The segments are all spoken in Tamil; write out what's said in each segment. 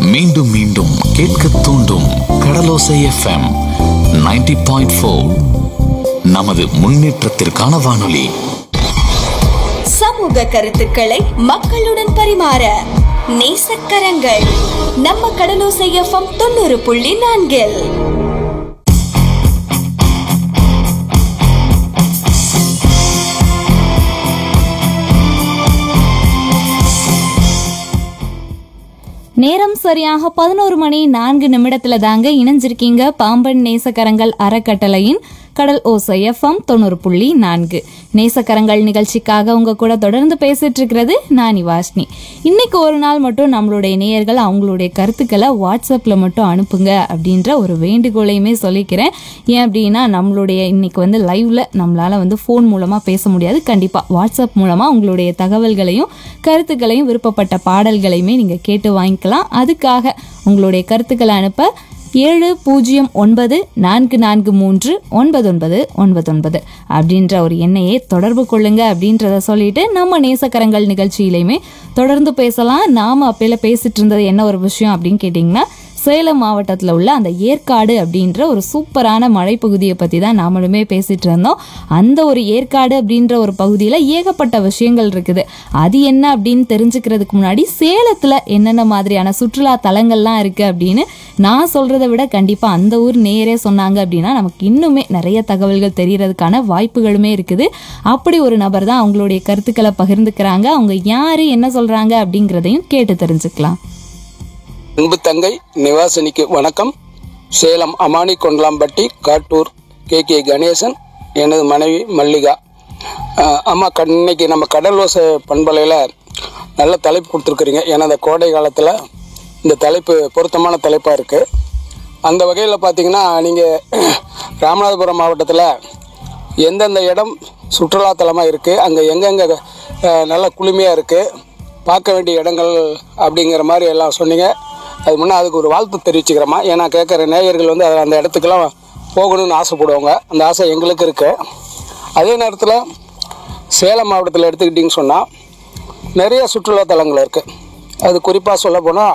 மீண்டும் மீண்டும் கேட்க தூண்டும் கடலோசை எஃப்எம் 90.4 பாயிண்ட் ஃபோர் நமது முன்னேற்றத்திற்கான வானொலி சமூக கருத்துக்களை மக்களுடன் பரிமாற நேசக்கரங்கள் நம்ம கடலோசை எஃப்எம் தொண்ணூறு புள்ளி நான்கில் நேரம் சரியாக பதினோரு மணி நான்கு நிமிடத்துல தாங்க இணைஞ்சிருக்கீங்க பாம்பன் நேசக்கரங்கள் அறக்கட்டளையின் கடல் ஓசை எஃப்எம் தொண்ணூறு புள்ளி நான்கு நேசக்கரங்கள் நிகழ்ச்சிக்காக உங்க கூட தொடர்ந்து பேசிட்டு இருக்கிறது நானி வாஷ்னி இன்னைக்கு ஒரு நாள் மட்டும் நம்மளுடைய நேயர்கள் அவங்களுடைய கருத்துக்களை வாட்ஸ்அப்ல மட்டும் அனுப்புங்க அப்படின்ற ஒரு வேண்டுகோளையுமே சொல்லிக்கிறேன் ஏன் அப்படின்னா நம்மளுடைய இன்னைக்கு வந்து லைவ்ல நம்மளால வந்து ஃபோன் மூலமா பேச முடியாது கண்டிப்பா வாட்ஸ்அப் மூலமா உங்களுடைய தகவல்களையும் கருத்துக்களையும் விருப்பப்பட்ட பாடல்களையுமே நீங்க கேட்டு வாங்கிக்கலாம் அதுக்காக உங்களுடைய கருத்துக்களை அனுப்ப ஏழு பூஜ்ஜியம் ஒன்பது நான்கு நான்கு மூன்று ஒன்பது ஒன்பது ஒன்பது ஒன்பது அப்படின்ற ஒரு எண்ணையை தொடர்பு கொள்ளுங்க அப்படின்றத சொல்லிட்டு நம்ம நேசக்கரங்கள் நிகழ்ச்சியிலையுமே தொடர்ந்து பேசலாம் நாம அப்பயில பேசிட்டு இருந்தது என்ன ஒரு விஷயம் அப்படின்னு கேட்டிங்கன்னா சேலம் மாவட்டத்தில் உள்ள அந்த ஏற்காடு அப்படின்ற ஒரு சூப்பரான மலைப்பகுதியை பற்றி தான் நாமளுமே பேசிட்டு இருந்தோம் அந்த ஒரு ஏற்காடு அப்படின்ற ஒரு பகுதியில் ஏகப்பட்ட விஷயங்கள் இருக்குது அது என்ன அப்படின்னு தெரிஞ்சுக்கிறதுக்கு முன்னாடி சேலத்தில் என்னென்ன மாதிரியான சுற்றுலா தலங்கள்லாம் இருக்குது அப்படின்னு நான் சொல்கிறத விட கண்டிப்பாக அந்த ஊர் நேரே சொன்னாங்க அப்படின்னா நமக்கு இன்னுமே நிறைய தகவல்கள் தெரியறதுக்கான வாய்ப்புகளுமே இருக்குது அப்படி ஒரு நபர் தான் அவங்களுடைய கருத்துக்களை பகிர்ந்துக்கிறாங்க அவங்க யார் என்ன சொல்கிறாங்க அப்படிங்கிறதையும் கேட்டு தெரிஞ்சுக்கலாம் அன்பு தங்கை நிவாசினிக்கு வணக்கம் சேலம் அமானி கொண்டலாம்பட்டி காட்டூர் கே கே கணேசன் எனது மனைவி மல்லிகா அஹ் அம்மா கண்- இன்னைக்கு நம்ம கடலோசை பண்பலையில் நல்ல தலைப்பு கொடுத்துருக்குறீங்க ஏன்னா இந்த கோடை காலத்தில் இந்த தலைப்பு பொருத்தமான தலைப்பாக இருக்குது அந்த வகையில் பார்த்தீங்கன்னா நீங்கள் ராமநாதபுரம் மாவட்டத்தில் எந்தெந்த இடம் சுற்றுலாத்தலமாக இருக்குது அங்கே எங்கெங்கே நல்ல குளுமையாக இருக்குது பார்க்க வேண்டிய இடங்கள் அப்படிங்கிற மாதிரி எல்லாம் சொன்னீங்க அது முன்னே அதுக்கு ஒரு வாழ்த்து தெரிவிச்சுக்கிறோமா ஏன்னா கேட்குற நேயர்கள் வந்து அது அந்த இடத்துக்கெல்லாம் போகணும்னு ஆசைப்படுவாங்க அந்த ஆசை எங்களுக்கு இருக்குது அதே நேரத்தில் சேலம் மாவட்டத்தில் எடுத்துக்கிட்டிங்கன்னு சொன்னால் நிறைய சுற்றுலாத்தலங்கள் இருக்குது அது குறிப்பாக சொல்ல போனால்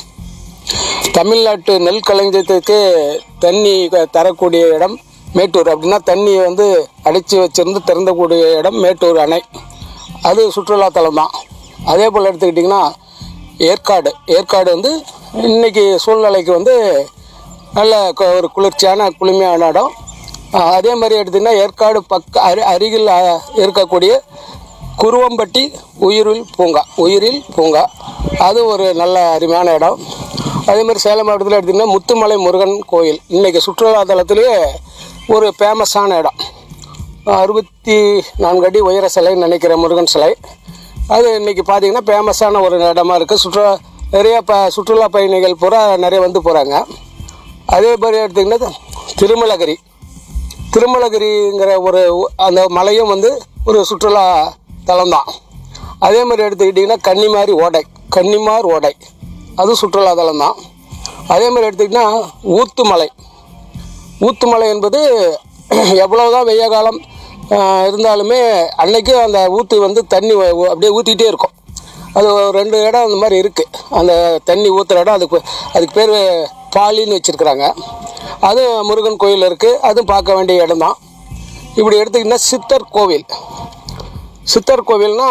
தமிழ்நாட்டு நெல் களஞ்சியத்துக்கு தண்ணி க- தரக்கூடிய இடம் மேட்டூர் அப்படின்னா தண்ணி வந்து அடைச்சி வச்சிருந்து திறந்தக்கூடிய இடம் மேட்டூர் அணை அது சுற்றுலாத்தலம் தான் அதே போல் எடுத்துக்கிட்டிங்கன்னா ஏற்காடு ஏற்காடு வந்து இன்னைக்கு சூழ்நிலைக்கு வந்து நல்ல க- ஒரு குளிர்ச்சியான குளுமையான இடம் அஹ் அதே மாதிரி எடுத்திங்கன்னா ஏற்காடு பக்க அரு அருகில் அஹ், இருக்கக்கூடிய குருவம்பட்டி உயிரில் பூங்கா உயிரில் பூங்கா அது ஒரு நல்ல அருமையான இடம் அதே மாதிரி சேலம் மாவட்டத்தில் எடுத்திங்கன்னா முத்துமலை முருகன் கோயில் இன்னைக்கு சுற்றுலா தலத்திலேயே ஒரு ஃபேமஸான இடம் அறுபத்தி நான்கு அடி உயர சிலைன்னு நினைக்கிற முருகன் சிலை அது இன்னைக்கு பார்த்தீங்கன்னா ஃபேமஸான ஒரு இடமா இருக்குது சுற்றுலா நிறைய ப சுற்றுலா பயணிகள் பூரா நிறைய வந்து போகிறாங்க அதே மாதிரி எடுத்திங்கன்னா திருமலகிரி திருமலகிரிங்கிற ஒரு ஊ- அந்த மலையும் வந்து ஒரு சுற்றுலா தலம் தான் அதே மாதிரி எடுத்துக்கிட்டிங்கன்னா கன்னிமாரி ஓடை கன்னிமார் ஓடை அது சுற்றுலா தலம் தான் அதே மாதிரி எடுத்துக்கிட்டிங்கன்னா ஊத்துமலை ஊத்துமலை என்பது எவ்வளவுதான் வெய்ய காலம் ஆஹ், இருந்தாலுமே அன்னைக்கு அந்த ஊத்து வந்து தண்ணி வ- வ- அப்படியே ஊற்றிக்கிட்டே இருக்கும் அது ஒரு ரெண்டு இடம் அந்த மாதிரி இருக்குது அந்த தண்ணி ஊற்றுற இடம் அதுக்கு அதுக்கு பேர் பாலின்னு வச்சுருக்குறாங்க அது முருகன் கோயில் இருக்குது அதுவும் பார்க்க வேண்டிய இடம் தான் இப்படி எடுத்துக்கிட்டிங்கன்னா சித்தர் கோவில் சித்தர் கோவில்னா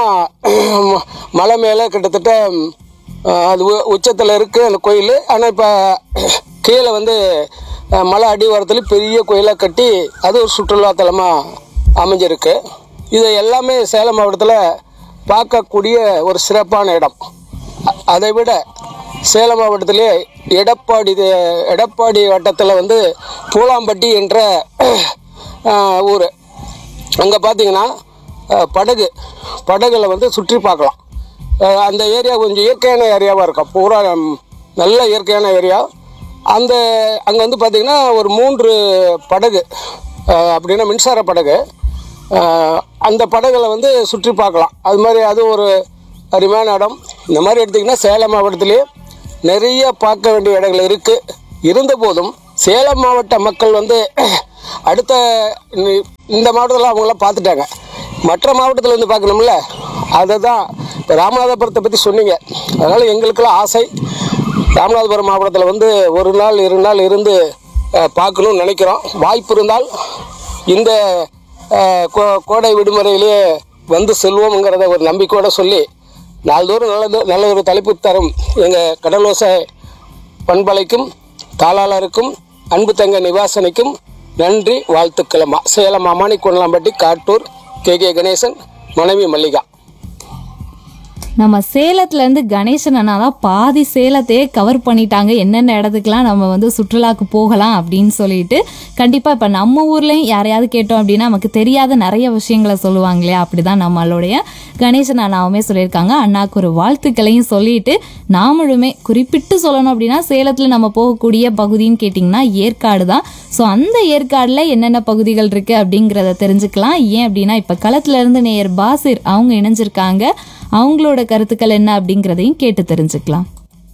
மலை மேலே கிட்டத்தட்ட அஹ், அது உச்சத்தில் இருக்குது அந்த கோயில் ஆனால் இப்போ கீழே வந்து அஹ், மலை அடிவாரத்தில் பெரிய கோயிலாக கட்டி அது ஒரு சுற்றுலாத்தலமாக அமைஞ்சிருக்கு இது எல்லாமே சேலம் மாவட்டத்தில் பார்க்கக்கூடிய ஒரு சிறப்பான இடம் அ- அதை விட சேலம் மாவட்டத்திலே எடப்பாடி தே- எடப்பாடி வட்டத்தில் வந்து பூலாம்பட்டி என்ற அஹ், ஊர் அங்கே பார்த்தீங்கன்னா அஹ், படகு படகுல வந்து சுற்றி பார்க்கலாம் அஹ், அந்த ஏரியா கொஞ்சம் இயற்கையான ஏரியாவாக இருக்கும் பூரா ம், நல்ல இயற்கையான ஏரியா அந்த அங்கே வந்து பார்த்தீங்கன்னா ஒரு மூன்று படகு அஹ், அப்படின்னா மின்சார படகு அஹ், அந்த படகுல வந்து சுற்றி பார்க்கலாம் அது மாதிரி அது ஒரு அருமையான இடம் இந்த மாதிரி எடுத்திங்கன்னா சேலம் மாவட்டத்திலே நிறைய பார்க்க வேண்டிய இடங்கள் இருக்குது இருந்த போதும் சேலம் மாவட்ட மக்கள் வந்து அடுத்த இந்த- இந்த மாவட்டத்தில் அவங்களாம் பார்த்துட்டாங்க மற்ற மாவட்டத்தில் வந்து பார்க்கணும்ல அதை தான் இப்போ ராமநாதபுரத்தை பற்றி சொன்னீங்க அதனால் எங்களுக்கெல்லாம் ஆசை ராமநாதபுரம் மாவட்டத்தில் வந்து ஒரு நாள் இரு நாள் இருந்து அஹ், பார்க்கணும்னு நினைக்கிறோம் வாய்ப்பு இருந்தால் இந்த அஹ், கோ- கோடை விடுமுறையிலேயே வந்து செல்வோம்ங்கிறத ஒரு நம்பிக்கையோட சொல்லி நாள்தோறும் நல்லது நல்ல ஒரு தலைப்பு தரும் எங்கள் கடலோசை பண்பலைக்கும் தாளாளருக்கும் அன்பு தங்க நிவாசனைக்கும் நன்றி வாழ்த்துக்களம்மா சேலம் அம்மானி கொண்டலாம்பட்டி காட்டூர் கே கே கணேசன் மனைவி மல்லிகா நம்ம சேலத்துல இருந்து கணேசன் அண்ணா தான் பாதி சேலத்தையே கவர் பண்ணிட்டாங்க என்னென்ன இடத்துக்குலாம் நம்ம வந்து சுற்றுலாக்கு போகலாம் அப்படின்னு சொல்லிட்டு கண்டிப்பா இப்ப நம்ம ஊர்லயும் யாரையாவது கேட்டோம் அப்படின்னா நமக்கு தெரியாத நிறைய விஷயங்களை சொல்லுவாங்க இல்லையா அப்படிதான் நம்மளுடைய கணேசன் அண்ணாவுமே சொல்லியிருக்காங்க அண்ணாக்கு ஒரு வாழ்த்துக்களையும் சொல்லிட்டு நாமளுமே குறிப்பிட்டு சொல்லணும் அப்படின்னா சேலத்துல நம்ம போகக்கூடிய பகுதின்னு கேட்டிங்கன்னா ஏற்காடு தான் ஸோ அந்த ஏற்காடுல என்னென்ன பகுதிகள் இருக்கு அப்படிங்கிறத தெரிஞ்சுக்கலாம் ஏன் அப்படின்னா இப்ப களத்துல இருந்து நேயர் பாசிர் அவங்க இணைஞ்சிருக்காங்க அவங்களோட கருத்துக்கள் என்ன அப்படிங்கிறதையும் கேட்டு தெரிஞ்சுக்கலாம்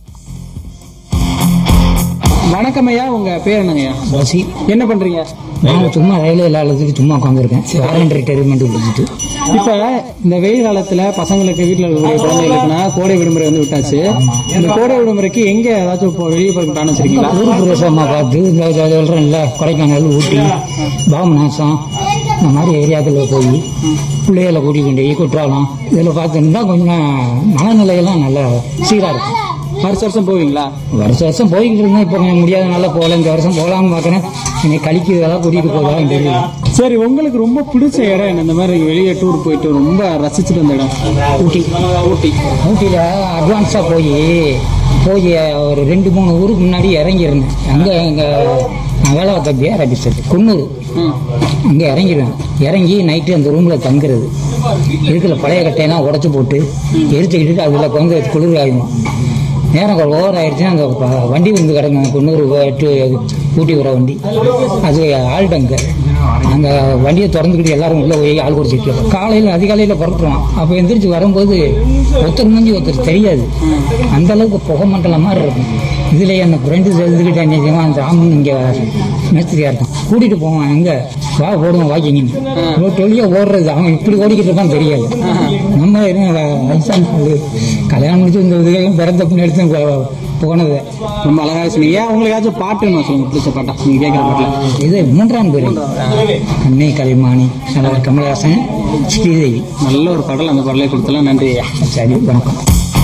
வணக்கம் ஐயா உங்க பேர் என்னங்கய்யா பசி என்ன பண்றீங்க நான் சும்மா ரயில்வே இல்லாததுக்கு சும்மா உட்காந்துருக்கேன் வாரண்ட் ரிட்டையர்மெண்ட் முடிச்சுட்டு இப்ப இந்த வெயில் காலத்துல பசங்களுக்கு வீட்டுல இருக்கக்கூடிய குழந்தைகளுக்குனா கோடை விடுமுறை வந்து விட்டாச்சு இந்த கோடை விடுமுறைக்கு எங்க ஏதாச்சும் இப்போ வெளியே போய் பிளான் வச்சிருக்கீங்களா ஊர் பிரதேசமாக பார்த்து இந்த இதை சொல்கிறேன் இல்லை கொடைக்கானல் ஊட்டி பாபநாசம் இந்த மாதிரி ஏரியாக்களில் போய் பிள்ளைகளை கூட்டிகிட்டு கொண்டு போய் குற்றாலம் இதில் பார்த்துருந்தா கொஞ்சம் மனநிலையெல்லாம் நல்லா சீராக இருக்கும் வருஷம் வருஷம் போவீங்களா வருஷம் வருஷம் போய்கிட்டு இருந்தேன் இப்போ கொஞ்சம் முடியாதனால போகல இந்த வருஷம் போகலாம்னு பார்க்குறேன் என்னை கழிக்கிறதெல்லாம் கூட்டிகிட்டு போகலாம் தெரியல சரி உங்களுக்கு ரொம்ப பிடிச்ச இடம் என்ன இந்த மாதிரி வெளியே டூர் போயிட்டு ரொம்ப ரசிச்சுட்டு வந்த இடம் ஊட்டி ஊட்டி ஊட்டியில் அட்வான்ஸாக போய் போய் ஒரு ரெண்டு மூணு ஊருக்கு முன்னாடி இறங்கியிருந்தேன் அங்கே எங்கள் நான் வேலை பார்த்த பிஆர் ஆஃபீஸர் குன்னூர் அங்கே இறங்கிடுவேன் இறங்கி நைட்டு அந்த ரூமில் தங்குறது இருக்கிற பழைய கட்டையெல்லாம் உடச்சி போட்டு எரிச்சுக்கிட்டு அதில் கொஞ்சம் குளிர் ஆகும் நேரம் ஓவர் ஆயிடுச்சுன்னா அந்த ப- வண்டி வந்து கிடங்க குன்னூர் டு ஊட்டி வர வண்டி அது ஆள்டங்க அந்த வண்டியை திறந்துக்கிட்டு எல்லாரும் உள்ள போய் ஆள் குடிச்சிட்டு காலையில் அதிகாலையில் புறப்படுவான் அப்போ எந்திரிச்சு வரும்போது ஒருத்தர் மஞ்சி ஒருத்தர் தெரியாது அந்த அளவுக்கு புகை மண்டலம் மாதிரி இருக்கும் இதுல என்ன ஃப்ரெண்டு சேர்ந்துக்கிட்டு அன்னைக்கு அந்த ராமன் இங்கே மேஸ்திரியா இருக்கான் கூட்டிட்டு போவான் எங்க வா ஓடுவோம் வாக்கிங்க டொல்லியா ஓடுறது அவன் இப்படி ஓடிக்கிட்டு இருப்பான் தெரியாது நம்ம என்ன வயசான ஆளு. கல்யாணம் முடிச்சு இந்த இதுக்கெல்லாம் பிறந்த பின் எடுத்து போ- போனது ரொம்ப அழகா சொன்னீங்க ஏன் உங்களுக்கு ஏதாச்சும் பாட்டு என்ன சொல்லுங்க பிடிச்ச பாட்டா நீங்க கேட்குற பாட்டுல இது மூன்றாம் பேர் அன்னை கலைமாணி நல்லவர் கமலஹாசன் ஸ்ரீதேவி நல்ல ஒரு பாடல் அந்த பாடலை கொடுத்தலாம் நன்றி ஐயா சரி வணக்கம்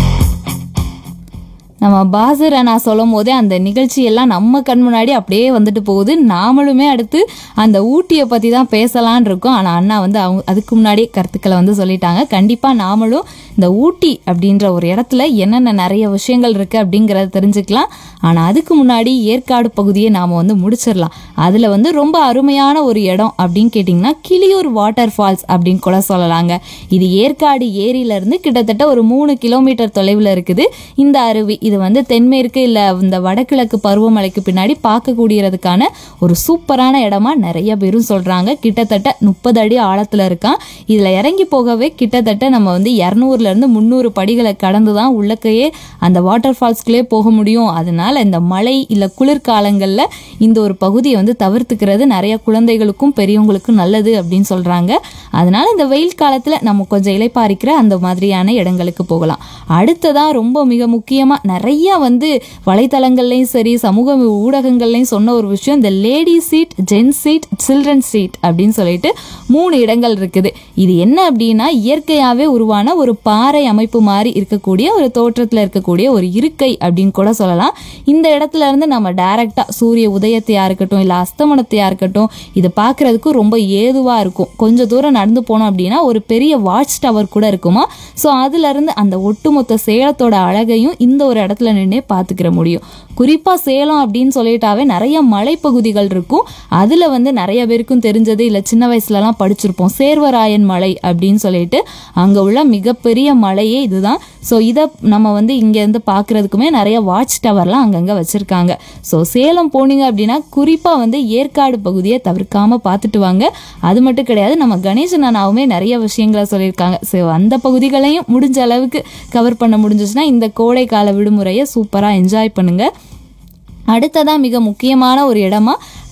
நம்ம பாசர் நான் சொல்லும் போதே அந்த நிகழ்ச்சி எல்லாம் நம்ம கண் முன்னாடி அப்படியே வந்துட்டு போகுது நாமளுமே அடுத்து அந்த ஊட்டியை பற்றி தான் பேசலான் இருக்கோம் ஆனால் அண்ணா வந்து அவங்க அதுக்கு முன்னாடியே கருத்துக்களை வந்து சொல்லிட்டாங்க கண்டிப்பாக நாமளும் இந்த ஊட்டி அப்படின்ற ஒரு இடத்துல என்னென்ன நிறைய விஷயங்கள் இருக்குது அப்படிங்கிறத தெரிஞ்சுக்கலாம் ஆனால் அதுக்கு முன்னாடி ஏற்காடு பகுதியை நாம் வந்து முடிச்சிடலாம் அதில் வந்து ரொம்ப அருமையான ஒரு இடம் அப்படின்னு கேட்டிங்கன்னா கிளியூர் வாட்டர் ஃபால்ஸ் அப்படின்னு கூட சொல்லலாங்க இது ஏற்காடு ஏரியிலேருந்து கிட்டத்தட்ட ஒரு மூணு கிலோமீட்டர் தொலைவில் இருக்குது இந்த அருவி இது வந்து தென்மேற்கு இல்லை இந்த வடகிழக்கு பருவமழைக்கு பின்னாடி பார்க்கக்கூடியதுக்கான ஒரு சூப்பரான இடமா நிறைய பேரும் சொல்கிறாங்க கிட்டத்தட்ட முப்பது அடி ஆழத்தில் இருக்கான் இதில் இறங்கி போகவே கிட்டத்தட்ட நம்ம வந்து இரநூறுலேருந்து முந்நூறு படிகளை கடந்து தான் உள்ளக்கையே அந்த வாட்டர் ஃபால்ஸ்குள்ளே போக முடியும் அதனால இந்த மழை இல்லை குளிர்காலங்களில் இந்த ஒரு பகுதியை வந்து தவிர்த்துக்கிறது நிறைய குழந்தைகளுக்கும் பெரியவங்களுக்கும் நல்லது அப்படின்னு சொல்கிறாங்க அதனால இந்த வெயில் காலத்தில் நம்ம கொஞ்சம் இலைப்பாரிக்கிற அந்த மாதிரியான இடங்களுக்கு போகலாம் அடுத்ததாக ரொம்ப மிக முக்கியமாக நிறைய வந்து வலைத்தளங்கள்லையும் சரி சமூக ஊடகங்கள்லையும் சொன்ன ஒரு விஷயம் இந்த lady seat gen seat children seat அப்படின்னு சொல்லிட்டு மூணு இடங்கள் இருக்குது இது என்ன அப்படின்னா இயற்கையாகவே உருவான ஒரு பாறை அமைப்பு மாதிரி இருக்கக்கூடிய ஒரு தோற்றத்தில் இருக்கக்கூடிய ஒரு இருக்கை அப்படின்னு கூட சொல்லலாம் இந்த இடத்துல இருந்து நம்ம டைரக்டாக சூரிய உதயத்தையா இருக்கட்டும் இல்லை அஸ்தமனத்தையா இருக்கட்டும் இது பார்க்கறதுக்கு ரொம்ப ஏதுவாக இருக்கும் கொஞ்சம் தூரம் நடந்து போனோம் அப்படின்னா ஒரு பெரிய வாட்ச் டவர் கூட இருக்குமா ஸோ அதுலேருந்து அந்த ஒட்டுமொத்த சேலத்தோட அழகையும் இந்த ஒரு இடத்துல நின்னே பார்த்துக்கிற முடியும் குறிப்பாக சேலம் அப்படின்னு சொல்லிட்டாவே நிறைய மலைப்பகுதிகள் இருக்கும் அதில் வந்து நிறைய பேருக்கும் தெரிஞ்சது இல்லை சின்ன வயசுலலாம் படிச்சிருப்போம் சேர்வராயன் மலை அப்படின்னு சொல்லிட்டு அங்கே உள்ள மிகப்பெரிய மலையே இதுதான் ஸோ இதை நம்ம வந்து இங்கேருந்து பார்க்குறதுக்குமே நிறைய வாட்ச் டவர்லாம் அங்கங்கே வச்சுருக்காங்க ஸோ சேலம் போனீங்க அப்படின்னா குறிப்பாக வந்து ஏற்காடு பகுதியை தவிர்க்காமல் பார்த்துட்டு வாங்க அது மட்டும் கிடையாது நம்ம கணேசன் அண்ணாவுமே நிறைய விஷயங்களை சொல்லியிருக்காங்க ஸோ அந்த பகுதிகளையும் முடிஞ்ச அளவுக்கு கவர் பண்ண முடிஞ்சிச்சுன்னா இந்த கோடை கால விடுமுறையை சூப்பராக என்ஜாய் பண்ணுங்கள் அடுத்ததாக மிக முக்கியமான ஒரு இடமா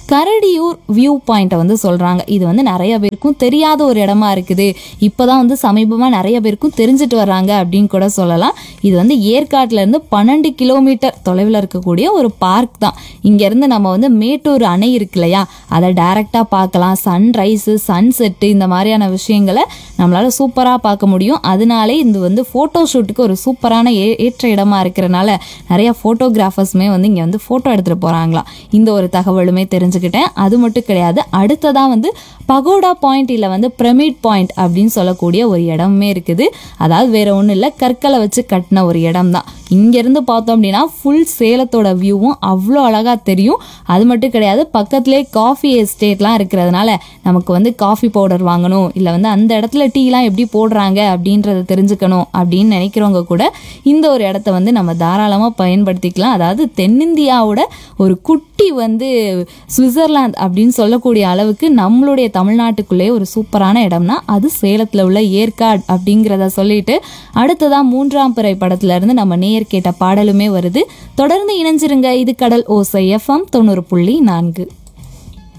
கரடியூர் வியூ பாயிண்ட்டை வந்து சொல்கிறாங்க இது வந்து நிறைய பேருக்கும் தெரியாத ஒரு இடமா இருக்குது இப்போ தான் வந்து சமீபமாக நிறைய பேருக்கும் தெரிஞ்சுட்டு வர்றாங்க அப்படின்னு கூட சொல்லலாம் இது வந்து ஏற்காட்டுல இருந்து பன்னெண்டு கிலோமீட்டர் தொலைவில் இருக்கக்கூடிய ஒரு பார்க் தான் இங்கேருந்து நம்ம வந்து மேட்டூர் அணை இருக்கு இல்லையா அதை டைரெக்டாக பார்க்கலாம் சன்ரைஸு சன்செட்டு இந்த மாதிரியான விஷயங்களை நம்மளால சூப்பராக பார்க்க முடியும் அதனாலே இது வந்து ஃபோட்டோ ஷூட்டுக்கு ஒரு சூப்பரான ஏ ஏற்ற இடமா இருக்கிறனால நிறைய ஃபோட்டோகிராஃபர்ஸுமே வந்து இங்கே வந்து ஃபோட்டோ எடுத்துகிட்டு போகிறாங்களாம் இந்த ஒரு தகவலுமே தெரிஞ்சுக்கிட்டேன் அது மட்டும் கிடையாது அடுத்ததாக வந்து பகோடா பாயிண்ட் இல்லை வந்து பிரமிட் பாயிண்ட் அப்படின்னு சொல்லக்கூடிய ஒரு இடமே இருக்குது அதாவது வேற ஒன்றும் இல்லை கற்களை வச்சு கட்டின ஒரு இடம் தான் இங்கேருந்து பார்த்தோம் அப்படின்னா ஃபுல் சேலத்தோட வியூவும் அவ்வளோ அழகாக தெரியும் அது மட்டும் கிடையாது பக்கத்துலேயே காஃபி எஸ்டேட்லாம் இருக்கிறதுனால நமக்கு வந்து காஃபி பவுடர் வாங்கணும் இல்லை வந்து அந்த இடத்துல டீலாம் எப்படி போடுறாங்க அப்படின்றத தெரிஞ்சுக்கணும் அப்படின்னு நினைக்கிறவங்க கூட இந்த ஒரு இடத்த வந்து நம்ம தாராளமாக பயன்படுத்திக்கலாம் அதாவது தென்னிந்தியாவோட ஒரு குட்டி வந்து சுவிட்சர்லாந்து அப்படின்னு சொல்லக்கூடிய அளவுக்கு நம்மளுடைய தமிழ்நாட்டுக்குள்ளே ஒரு சூப்பரான இடம்னா அது சேலத்தில் உள்ள ஏற்காடு அப்படிங்கிறத சொல்லிட்டு அடுத்ததா மூன்றாம் பிறை படத்துல இருந்து நம்ம நேயர் கேட்ட பாடலுமே வருது தொடர்ந்து இணைஞ்சிருங்க இது கடல் ஓசை எஃப்எம் தொண்ணூறு புள்ளி நான்கு